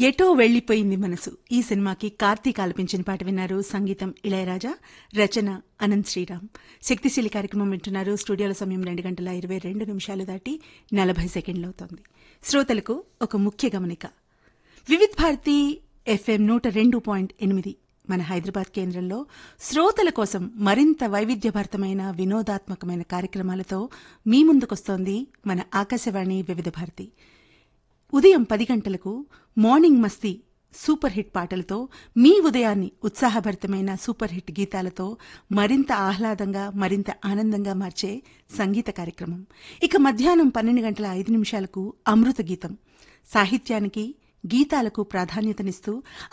ఎటో వెళ్లిపోయింది మనసు ఈ సినిమాకి కార్తీక్ ఆలపించిన పాట విన్నారు సంగీతం ఇళయరాజా రచన అనంత్ శ్రీరామ్ శక్తిశీలి కార్యక్రమం వింటున్నారు స్టూడియోల సమయం రెండు గంటల ఇరవై రెండు నిమిషాలు దాటి నలభై సెకండ్లు అవుతోంది శ్రోతలకు ఒక ముఖ్య గమనిక వివిధ్ భారతి ఎఫ్ఎం నూట రెండు పాయింట్ ఎనిమిది మన హైదరాబాద్ కేంద్రంలో శ్రోతల కోసం మరింత వైవిధ్యభరితమైన వినోదాత్మకమైన కార్యక్రమాలతో మీ ముందుకొస్తోంది మన ఆకాశవాణి వివిధ భారతి ఉదయం పది గంటలకు మార్నింగ్ మస్తీ సూపర్ హిట్ పాటలతో మీ ఉదయాన్ని ఉత్సాహభరితమైన సూపర్ హిట్ గీతాలతో మరింత ఆహ్లాదంగా మరింత ఆనందంగా మార్చే సంగీత కార్యక్రమం ఇక మధ్యాహ్నం పన్నెండు గంటల ఐదు నిమిషాలకు అమృత గీతం సాహిత్యానికి గీతాలకు ప్రాధాన్యతనిస్తూ